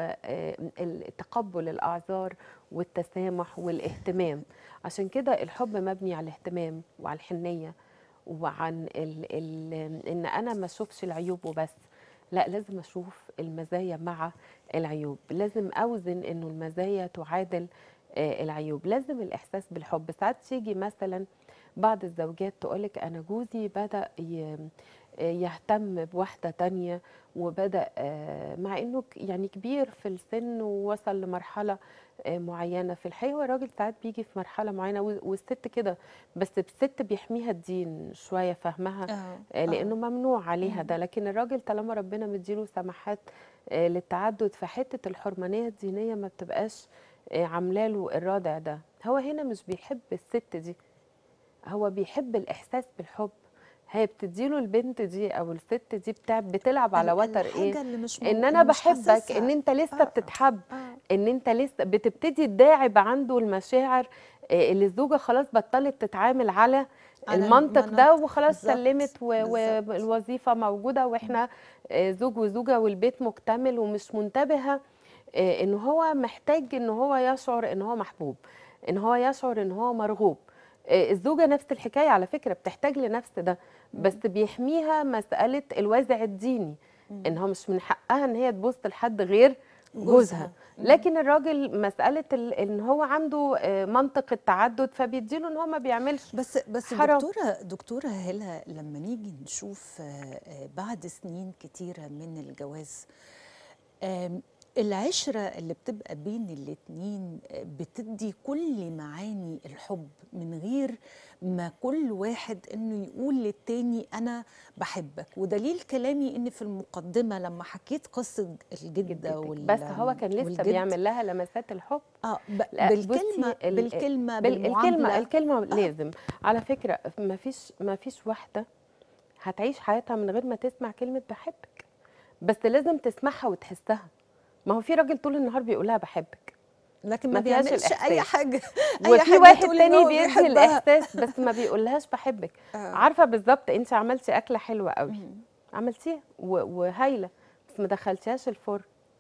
وتقبل الأعذار والتسامح والاهتمام عشان كده الحب مبني على الاهتمام وعلى الحنية وعن ال ال ان انا ما اشوفش العيوب وبس لا لازم اشوف المزايا مع العيوب لازم اوزن انه المزايا تعادل آه، العيوب لازم الاحساس بالحب ساعات تيجي مثلا بعض الزوجات تقولك انا جوزي بدا ي- يهتم بواحده تانية وبدا آه، مع انه ك- يعني كبير في السن ووصل لمرحله آه، معينه في الحقيقه هو الراجل ساعات بيجي في مرحله معينه وال- والست كده بس الست بيحميها الدين شويه فهمها آه، آه، لانه آه. ممنوع عليها مم. ده لكن الراجل طالما ربنا مديله سماحات آه، للتعدد فحته الحرمانيه الدينيه ما بتبقاش آه، عامله له الرادع ده هو هنا مش بيحب الست دي هو بيحب الاحساس بالحب هي بتديله البنت دي او الست دي بتاع بتلعب على ال- وتر الحاجة ايه اللي مش ان مو- انا مش بحبك حاسسها. ان انت لسه آه، بتتحب آه. ان انت لسه بتبتدي تداعب عنده المشاعر آه، اللي الزوجه خلاص بطلت تتعامل على على المنطق ده المناطق. وخلاص بالظبط، سلمت و- بالظبط. والوظيفه موجوده واحنا آه، زوج وزوجه والبيت مكتمل ومش منتبهه آه، ان هو محتاج ان هو يشعر ان هو محبوب ان هو يشعر ان هو مرغوب آه، الزوجه نفس الحكايه على فكره بتحتاج لنفس ده بس بيحميها مساله الوازع الديني ان هو مش من حقها ان هي تبص لحد غير جوزها. جوزها لكن الراجل مساله ال- ان هو عنده آه، منطق التعدد فبيديله ان هو ما بيعملش بس بس حرام. دكتوره دكتوره هلا لما نيجي نشوف آه، آه، بعد سنين كتيره من الجواز آم، العشرة اللي بتبقى بين الاتنين آه، بتدي كل معاني الحب من غير ما كل واحد انه يقول للتاني انا بحبك ودليل كلامي ان في المقدمة لما حكيت قصة الجدة وال بس هو كان لسه والجد، بيعمل لها لمسات الحب اه ب- لا، بالكلمة بصي، ال- بالكلمة بال- الكلمة بالمعاملة الكلمة لازم على فكرة ما فيش ما فيش واحدة هتعيش حياتها من غير ما تسمع كلمة بحبك بس لازم تسمعها وتحسها ما هو في راجل طول النهار بيقول لها بحبك لكن ما فيهاش بيعملش اي الإحساس. حاجة اي وفي حاجة واحد تقول إن تاني هو بيدي بيحبها. الاحساس بس ما بيقولهاش بحبك آه. عارفه بالظبط انت عملتي اكله حلوه قوي عملتيها و- وهايله بس ما دخلتيهاش الفرن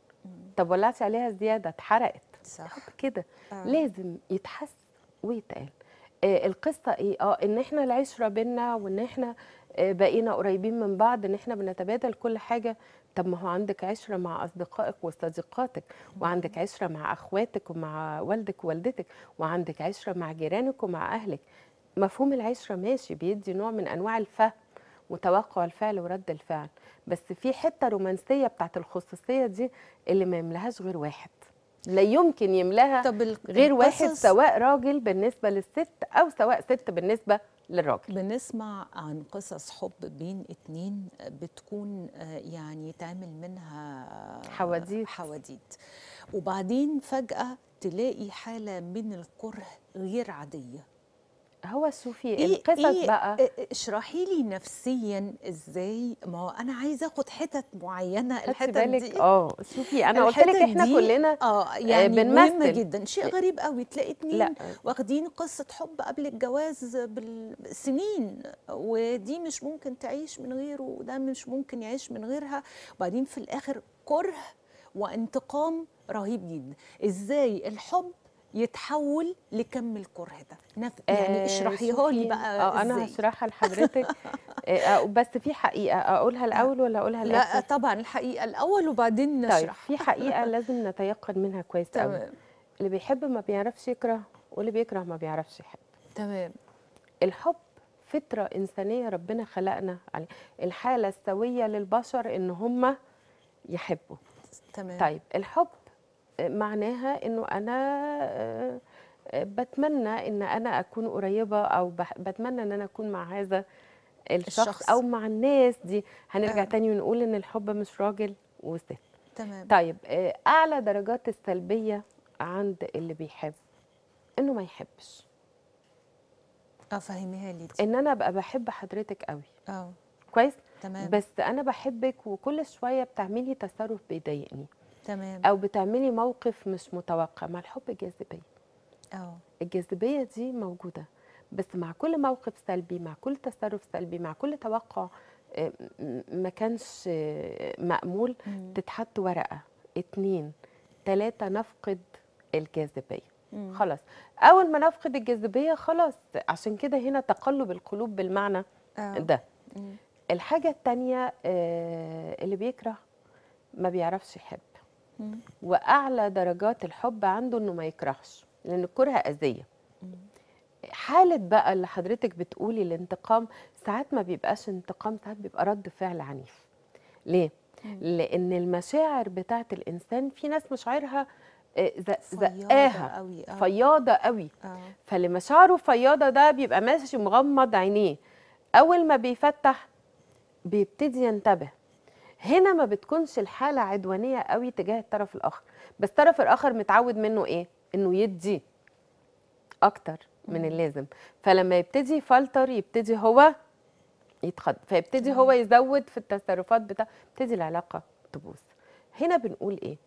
طب ولعتي عليها زياده اتحرقت صح كده آه. لازم يتحس ويتقال آه القصه ايه اه ان احنا العشره بينا وان احنا آه بقينا قريبين من بعض ان احنا بنتبادل كل حاجه طب ما هو عندك عشره مع اصدقائك وصديقاتك وعندك عشره مع اخواتك ومع والدك ووالدتك وعندك عشره مع جيرانك ومع اهلك مفهوم العشره ماشي بيدي نوع من انواع الفهم وتوقع الفعل ورد الفعل بس في حته رومانسيه بتاعت الخصوصيه دي اللي ما يملاهاش غير واحد لا يمكن يملاها طب ال- غير واحد القصص- سواء راجل بالنسبه للست او سواء ست بالنسبه للراجل بنسمع عن قصص حب بين اتنين بتكون آه، يعني تعمل منها حواديت. حواديت وبعدين فجأة تلاقي حالة من الكره غير عادية هو شوفي إيه- القصص إيه بقى إيه- اشرحي لي نفسيا ازاي ما هو انا عايزه اخد حتت معينه خدتي الحتت بالك دي اه شوفي انا قلت لك الحتت احنا دي كلنا اه يعني بنمثل. مهمه جدا شيء غريب قوي تلاقي اتنين لا. واخدين قصه حب قبل الجواز بالسنين ودي مش ممكن تعيش من غيره وده مش ممكن يعيش من غيرها وبعدين في الاخر كره وانتقام رهيب جدا ازاي الحب يتحول لكم الكره ده نف... يعني آه، اشرحيها لي شوفي، بقى اه انا ازاي هشرحها لحضرتك آه، آه، بس في حقيقه اقولها الاول ولا اقولها لا الاخر طبعا الحقيقه الاول وبعدين طيب نشرح في حقيقه لازم نتيقن منها كويس قوي تمام اللي بيحب ما بيعرفش يكره واللي بيكره ما بيعرفش يحب تمام الحب فطرة إنسانية ربنا خلقنا عليه الحالة السوية للبشر إن هم يحبوا تمام طيب الحب معناها إنه أنا آه، آه، بتمنى إن أنا أكون قريبة أو بح- بتمنى إن أنا أكون مع هذا الشخص, الشخص. أو مع الناس دي هنرجع آه. تاني ونقول إن الحب مش راجل وست تمام طيب آه، أعلى درجات السلبية عند اللي بيحب إنه ما يحبش اه فهميها لي دي ان انا ابقى بحب حضرتك قوي اه كويس تمام بس انا بحبك وكل شويه بتعملي تصرف بيضايقني تمام او بتعملي موقف مش متوقع مع الحب جاذبيه اه الجاذبيه دي موجوده بس مع كل موقف سلبي مع كل تصرف سلبي مع كل توقع آه، م- ما كانش آه، مأمول مم. تتحط ورقه اتنين تلاته نفقد الجاذبيه مم. خلاص اول ما نفقد الجاذبيه خلاص عشان كده هنا تقلب القلوب بالمعنى آه. ده مم. الحاجه التانية آه، اللي بيكره ما بيعرفش يحب مم. واعلى درجات الحب عنده انه ما يكرهش لان الكره اذيه مم. حاله بقى اللي حضرتك بتقولي الانتقام ساعات ما بيبقاش انتقام ساعات بيبقى رد فعل عنيف ليه مم. لان المشاعر بتاعت الانسان في ناس مشاعرها آه، ز- فياضة زقاها قوي اه فياضه قوي اه فاللي مشاعره فياضه ده بيبقى ماشي مغمض عينيه اول ما بيفتح بيبتدي ينتبه هنا ما بتكونش الحاله عدوانيه قوي تجاه الطرف الاخر بس الطرف الاخر متعود منه ايه انه يدي اكتر من مم. اللازم فلما يبتدي يفلتر يبتدي هو يتخض فيبتدي تمام. هو يزود في التصرفات بتاعه تبتدي العلاقه تبوظ هنا بنقول ايه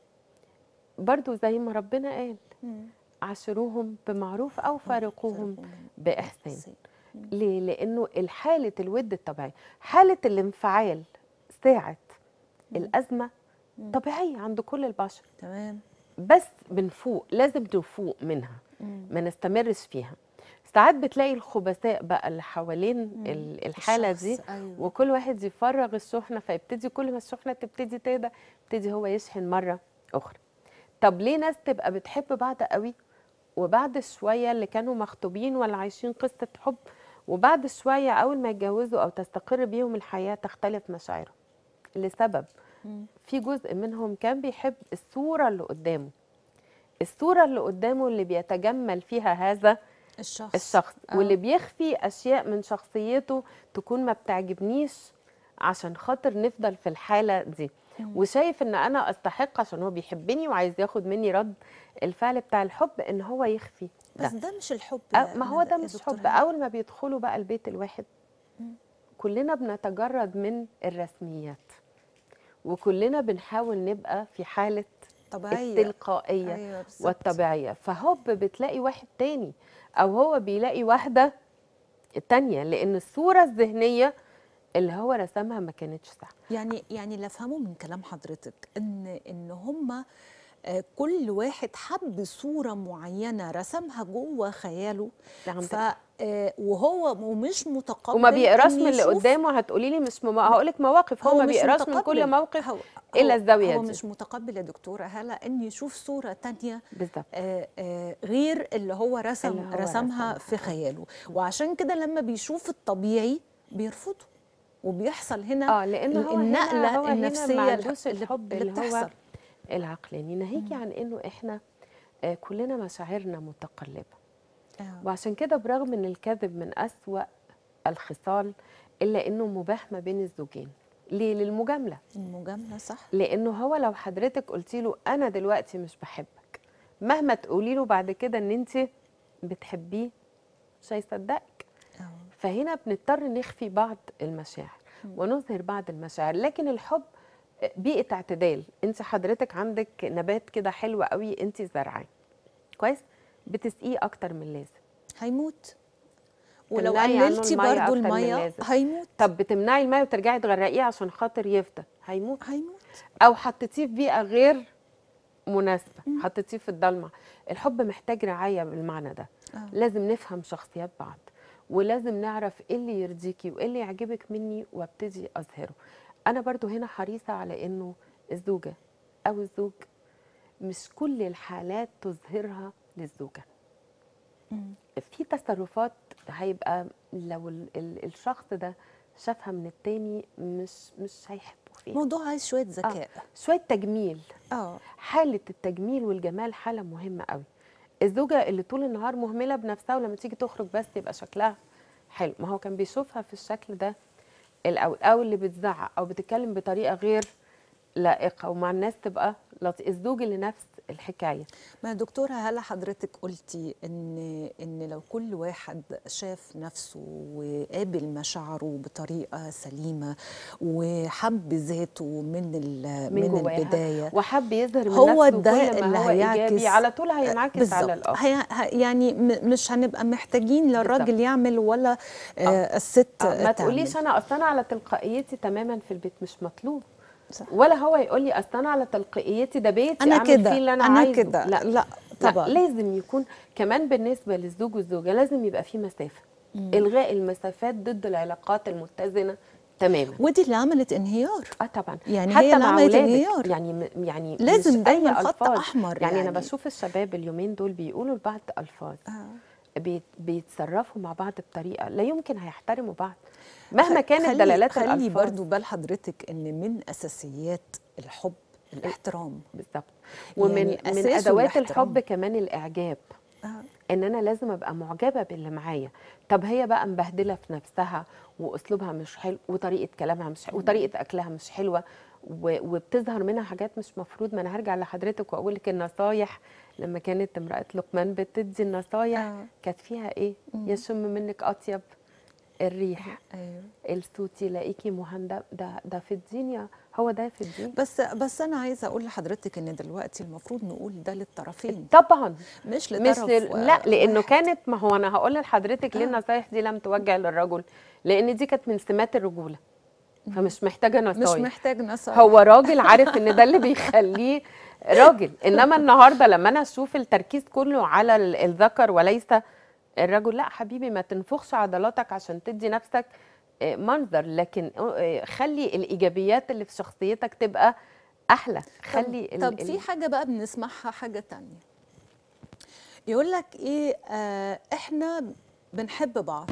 برضو زي ما ربنا قال مم. عاشروهم بمعروف او فارقوهم فرقوا باحسان بإحسان. ليه لانه الحاله الود الطبيعي حاله الانفعال ساعه الازمه مم. طبيعيه عند كل البشر تمام بس بنفوق لازم نفوق منها مم. ما نستمرش فيها ساعات بتلاقي الخبثاء بقى اللي حوالين مم. ال- الحاله الشخص، دي أيوة. وكل واحد يفرغ الشحنه فيبتدي كل ما الشحنه تبتدي تهدى يبتدي هو يشحن مره اخرى طب ليه ناس تبقى بتحب بعض قوي وبعد شويه اللي كانوا مخطوبين ولا عايشين قصه حب وبعد شويه اول ما يتجوزوا او تستقر بيهم الحياه تختلف مشاعرهم لسبب مم. في جزء منهم كان بيحب الصوره اللي قدامه الصوره اللي قدامه اللي بيتجمل فيها هذا الشخص الشخص آه. واللي بيخفي اشياء من شخصيته تكون ما بتعجبنيش عشان خاطر نفضل في الحاله دي مم. وشايف ان انا استحق عشان هو بيحبني وعايز ياخد مني رد الفعل بتاع الحب ان هو يخفي بس ده ده مش الحب أو يا ما هو ندى- ده يا مش دكتور حب هند. اول ما بيدخلوا بقى البيت الواحد مم. كلنا بنتجرد من الرسميات وكلنا بنحاول نبقى في حاله طبيعية التلقائيه أيوة بالظبط. والطبيعيه فهوب بتلاقي واحد تاني او هو بيلاقي واحده تانية لان الصوره الذهنيه اللي هو رسمها ما كانتش صح يعني يعني اللي افهمه من كلام حضرتك ان ان هم كل واحد حب صوره معينه رسمها جوه خياله عندك ف آه، وهو ومش متقبل وما بيقراش إن من اللي يشوف- قدامه هتقولي لي مش مو... هقول لك مواقف هو, ما مش بيقراش من متقبل. كل موقف هو الا هو- الزاويه هو دي مش متقبل يا دكتوره هلا ان يشوف صوره تانية بالظبط آه، آه، غير اللي هو رسم اللي هو رسمها رسمها. في خياله وعشان كده لما بيشوف الطبيعي بيرفضه وبيحصل هنا اه لان هو النقله هنا هو النفسيه هنا ما اللي- عندوش اللي- الحب اللي اللي هو بتحصل. العقلاني ناهيكي عن انه احنا آه كلنا مشاعرنا متقلبه آه. وعشان كده برغم ان الكذب من أسوأ الخصال الا انه مباح ما بين الزوجين ليه للمجامله المجامله صح لانه هو لو حضرتك قلتي له انا دلوقتي مش بحبك مهما تقولي له بعد كده ان انت بتحبيه مش هيصدقك آه. فهنا بنضطر نخفي بعض المشاعر ونظهر بعض المشاعر لكن الحب بيئه اعتدال انت حضرتك عندك نبات كده حلو قوي انت زرعاه كويس بتسقيه اكتر من اللازم هيموت ولو تمنعي عنه قللتي المية برضو أكتر من الميه اللازم. هيموت طب بتمنعي الميه وترجعي تغرقيه عشان خاطر يفضى هيموت هيموت او حطيتيه في بيئه غير مناسبه حطيتيه في الضلمه الحب محتاج رعايه بالمعنى ده آه. لازم نفهم شخصيات بعض ولازم نعرف ايه اللي يرضيكي وايه اللي يعجبك مني وابتدي اظهره انا برضو هنا حريصه على انه الزوجه او الزوج مش كل الحالات تظهرها للزوجه مم. في تصرفات هيبقى لو ال- ال- الشخص ده شافها من التاني مش مش هيحبه فيها موضوع عايز شويه ذكاء شويه تجميل اه حاله التجميل والجمال حاله مهمه قوي الزوجه اللي طول النهار مهمله بنفسها ولما تيجي تخرج بس يبقى شكلها حلو ما هو كان بيشوفها في الشكل ده الاول او اللي بتزعق او بتتكلم بطريقه غير لائقه ومع الناس تبقى لطيف الزوج اللي نفس الحكايه ما يا دكتورة هلا حضرتك قلتي ان ان لو كل واحد شاف نفسه وقابل مشاعره بطريقه سليمه وحب ذاته من ال- من, من جواها البدايه وحب يظهر من هو نفسه ده كل ما اللي هو هيعكس ايجابي على طول هينعكس على بالظبط. الاخر هي ه- يعني م- مش هنبقى محتاجين للراجل بالظبط. يعمل ولا آه الست آه، ما تعمل. تقوليش انا اصلا على تلقائيتي تماما في البيت مش مطلوب صح. ولا هو يقول لي اصل انا على تلقائيتي ده بيتي أنا أعمل كده، فيه اللي انا, أنا عايزه كده. لا لا، طبعاً. لا لازم يكون كمان بالنسبه للزوج والزوجه لازم يبقى في مسافه مم. الغاء المسافات ضد العلاقات المتزنه تماما ودي اللي عملت انهيار اه طبعا يعني حتى هي اللي مع عملت أولادك. انهيار يعني م- يعني لازم مش دايما أي خط ألفاظ. أحمر يعني, يعني. انا بشوف الشباب اليومين دول بيقولوا لبعض الفاظ بيت بيتصرفوا مع بعض بطريقه لا يمكن هيحترموا بعض مهما كانت خلي دلالات خلي الالفاظ برضو بال حضرتك ان من اساسيات الحب الاحترام بالظبط ومن يعني من أساسه ادوات الاحترام. الحب كمان الاعجاب آه. ان انا لازم ابقى معجبه باللي معايا طب هي بقى مبهدله في نفسها واسلوبها مش حلو وطريقه كلامها مش حلو وطريقه اكلها مش حلوه و- وبتظهر منها حاجات مش مفروض ما انا هرجع لحضرتك واقول لك النصايح لما كانت امراه لقمان بتدي النصايح آه. كانت فيها ايه مم. يشم منك اطيب الريح ايوه الصوت يلاقيكي مهندم ده ده في الدين يا هو ده في الدين بس بس انا عايزه اقول لحضرتك ان دلوقتي المفروض نقول ده للطرفين طبعا مش مش لطرف لل... و- لا لانه كانت ما هو انا هقول لحضرتك ليه النصايح دي لم توجه للرجل لان دي كانت من سمات الرجوله فمش محتاجه مش نصايح محتاج نصايح هو راجل عارف ان ده اللي بيخليه راجل انما النهارده لما انا اشوف التركيز كله على ال- الذكر وليس الرجل لا حبيبي ما تنفخش عضلاتك عشان تدي نفسك آه، منظر لكن آه، خلي الايجابيات اللي في شخصيتك تبقى احلى خلي ال- طب ال- في حاجه بقى بنسمعها حاجه تانية يقول لك ايه آه احنا بنحب بعض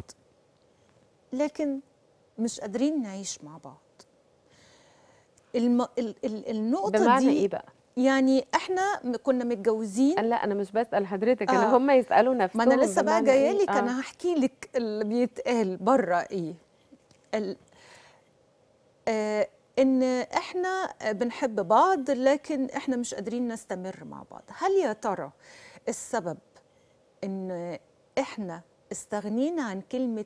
لكن مش قادرين نعيش مع بعض الم... ال... ال... النقطه بمعنى دي ايه بقى يعني احنا م- كنا متجوزين لا انا مش بسال حضرتك انا آه. هم يسالوا نفسهم ما انا لسه بقى بمعنى جايه إيه؟ لك آه. انا هحكي لك اللي بيتقال بره ايه ال... آه ان احنا بنحب بعض لكن احنا مش قادرين نستمر مع بعض هل يا ترى السبب ان احنا استغنينا عن كلمه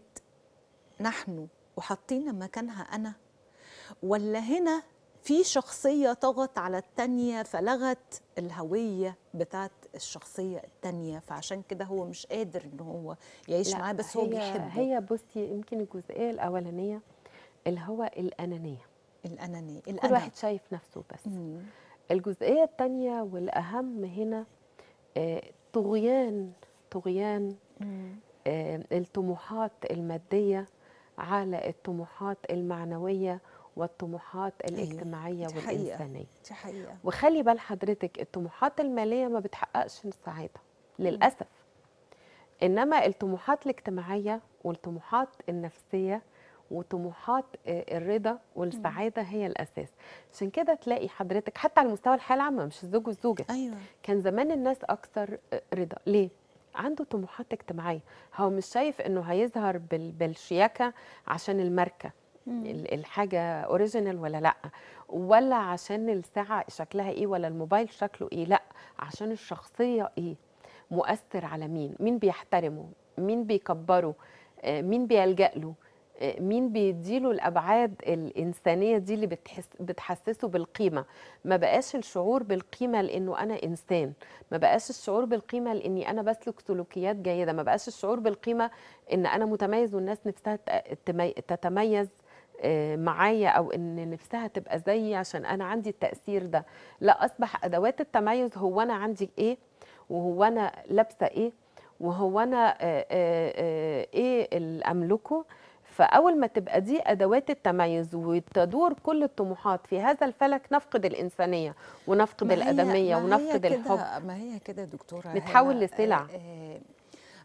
نحن وحطينا مكانها انا ولا هنا في شخصية طغت على التانية فلغت الهوية بتاعت الشخصية التانية فعشان كده هو مش قادر ان هو يعيش لا، معاه بس هو هي بيحبه هي بصي يمكن الجزئيه الاولانيه اللي هو الانانيه الأنانية كل الأنا واحد شايف نفسه بس مم. الجزئيه الثانيه والاهم هنا آه، طغيان طغيان مم. آه، الطموحات الماديه على الطموحات المعنويه والطموحات الاجتماعيه دي حقيقة. والانسانيه دي حقيقة وخلي بال حضرتك الطموحات الماليه ما بتحققش السعاده للاسف انما الطموحات الاجتماعيه والطموحات النفسيه وطموحات آه، الرضا والسعاده هي الاساس عشان كده تلاقي حضرتك حتى على مستوى الحياه العامه مش الزوج والزوجه ايوه كان زمان الناس اكثر آه، رضا ليه عنده طموحات اجتماعيه هو مش شايف انه هيظهر بال- بالشياكه عشان الماركه ال- الحاجه اوريجينال ولا لا ولا عشان الساعه شكلها ايه ولا الموبايل شكله ايه لا عشان الشخصيه ايه مؤثر على مين مين بيحترمه مين بيكبره آه، مين بيلجأ له آه، مين بيديله الابعاد الانسانيه دي اللي بتحس بتحسسه بالقيمه ما بقاش الشعور بالقيمه لانه انا انسان ما بقاش الشعور بالقيمه لاني انا بسلك سلوكيات جيده ما بقاش الشعور بالقيمه ان انا متميز والناس نفسها ت- تمي- تتميز آه، معايا او ان نفسها تبقى زيي عشان انا عندي التاثير ده لا اصبح ادوات التميز هو انا عندي ايه وهو انا لابسه ايه وهو انا آه، آه، آه، ايه اللي املكه فاول ما تبقى دي ادوات التميز وتدور كل الطموحات في هذا الفلك نفقد الانسانيه ونفقد ما هي- الادميه ما هي ونفقد كده- الحب ما هي كده يا دكتوره نتحول هلا، لسلع. آه، آه،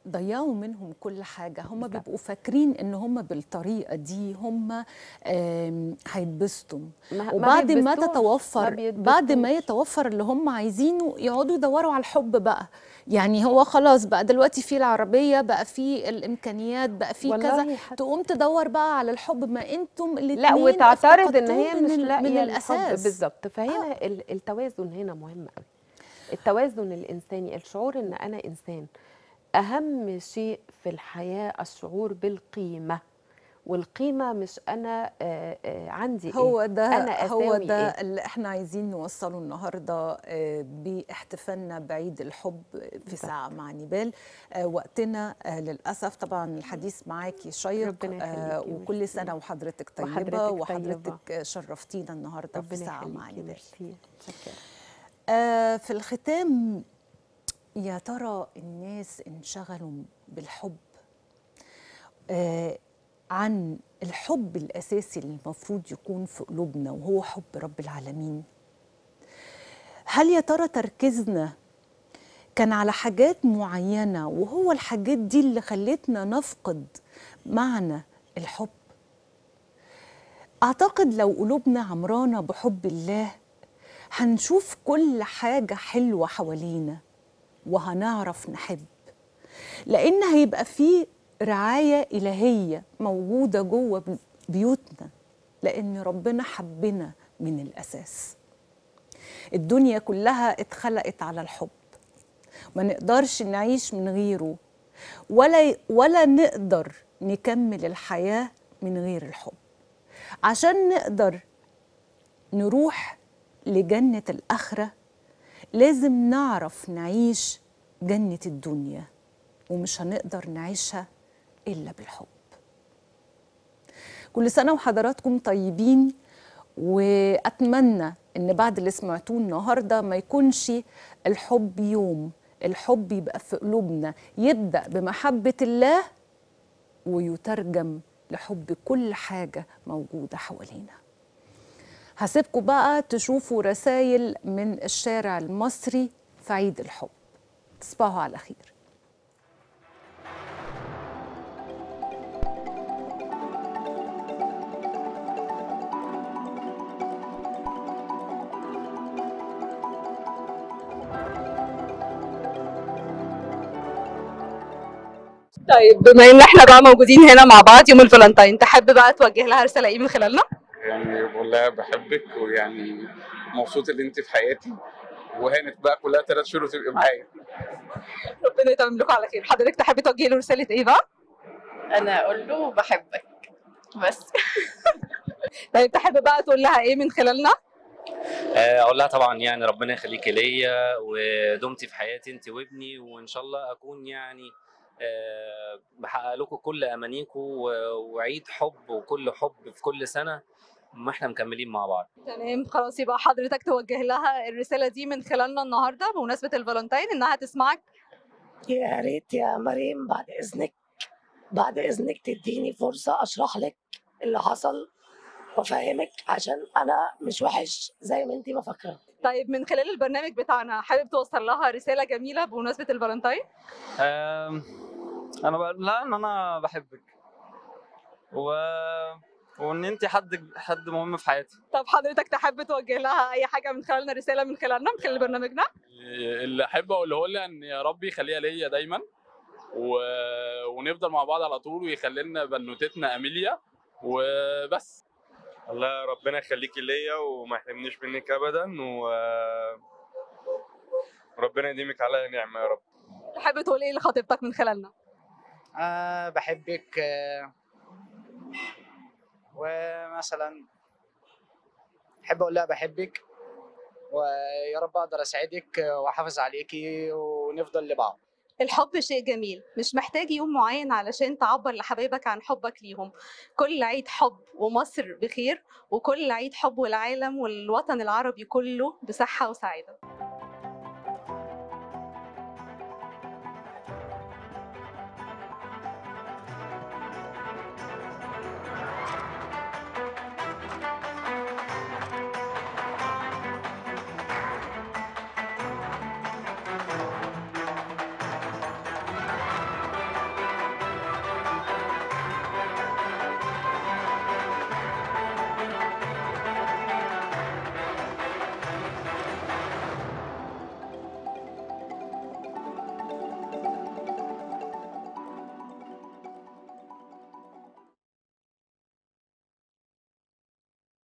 ضيعوا منهم كل حاجة هم بيبقوا فاكرين ان هم بالطريقة دي هم آم، هيتبسطوا ما- ما وبعد ما بيتبسطوش، ما تتوفر بعد ما يتوفر اللي هم عايزينه يقعدوا يدوروا على الحب بقى يعني هو خلاص بقى دلوقتي في العربية بقى في الإمكانيات بقى في والله كذا حتى- تقوم تدور بقى على الحب ما انتم الاتنين لا وتعترض ان افتقدتوه هي من مش ال- لاقيه من الحب الأساس بالظبط فهنا آه. التوازن هنا مهم قوي التوازن الانساني الشعور ان انا انسان اهم شيء في الحياه الشعور بالقيمه والقيمه مش انا آه، آه، عندي هو إيه؟ ده انا هو أساوي ده إيه؟ اللي احنا عايزين نوصله النهارده آه، باحتفالنا بعيد الحب في ساعه مع نيبال آه، وقتنا آه، للاسف طبعا الحديث معاكي شيق ربنا آه، يخليكي، وكل سنه وحضرتك طيبه وحضرتك وحضرتك آه، شرفتينا النهارده في ربنا ساعه مع يخليكي نيبال ميرسي شكرا آه، في الختام يا ترى الناس انشغلوا بالحب آه، عن الحب الأساسي اللي المفروض يكون في قلوبنا وهو حب رب العالمين هل يا ترى تركيزنا كان على حاجات معينة وهو الحاجات دي اللي خلتنا نفقد معنى الحب أعتقد لو قلوبنا عمرانة بحب الله هنشوف كل حاجة حلوة حوالينا وهنعرف نحب لأن هيبقى فيه رعاية إلهية موجودة جوه بي- بيوتنا لأن ربنا حبنا من الأساس الدنيا كلها اتخلقت على الحب ما نقدرش نعيش من غيره ولا ولا نقدر نكمل الحياة من غير الحب عشان نقدر نروح لجنة الآخرة لازم نعرف نعيش جنة الدنيا ومش هنقدر نعيشها إلا بالحب كل سنة وحضراتكم طيبين وأتمنى إن بعد اللي سمعتوه النهاردة ما يكونش الحب يوم الحب يبقى في قلوبنا يبدأ بمحبة الله ويترجم لحب كل حاجة موجودة حوالينا هسيبكم بقى تشوفوا رسائل من الشارع المصري في عيد الحب تصبحوا على خير طيب بما ان احنا بقى موجودين هنا مع بعض يوم الفالنتين تحب بقى توجه لها رساله ايه من خلالنا يعني بقول لها بحبك ويعني مبسوط ان انت في حياتي وهانت بقى كلها ثلاث شهور وتبقي معايا ربنا يتمم لكم على خير حضرتك تحبي توجهي له رساله ايه بقى انا اقول له بحبك بس طيب تحب بقى تقول لها ايه من خلالنا آه، اقول لها طبعا يعني ربنا يخليكي ليا ودمتي في حياتي انت وابني وان شاء الله اكون يعني آه، بحقق لكم كل امانيكم و- وعيد حب وكل حب في كل سنه ما احنا مكملين مع بعض تمام خلاص يبقى حضرتك توجه لها الرساله دي من خلالنا النهارده بمناسبه الفالنتين انها تسمعك يا ريت يا مريم بعد اذنك بعد اذنك تديني فرصه اشرح لك اللي حصل وافهمك عشان انا مش وحش زي ما انت ما فاكره طيب من خلال البرنامج بتاعنا حابب توصل لها رساله جميله بمناسبه الفالنتين آم، انا بقول لها ان انا بحبك و... وان انت حد حد مهم في حياتي طب حضرتك تحب توجه لها اي حاجه من خلالنا رساله من خلالنا من خلال برنامجنا اللي احب اقوله لها ان يا رب يخليها ليا دايما و... ونفضل مع بعض على طول ويخلي لنا بنوتتنا اميليا وبس الله ربنا يخليكي ليا وما يحرمنيش منك ابدا و ربنا يديمك عليا نعمه يا رب تحب تقول ايه لخطيبتك من خلالنا آه بحبك آه ومثلا احب اقول لها بحبك ويا رب اقدر اساعدك واحافظ عليكي ونفضل لبعض الحب شيء جميل مش محتاج يوم معين علشان تعبر لحبايبك عن حبك ليهم كل عيد حب ومصر بخير وكل عيد حب والعالم والوطن العربي كله بصحة وسعادة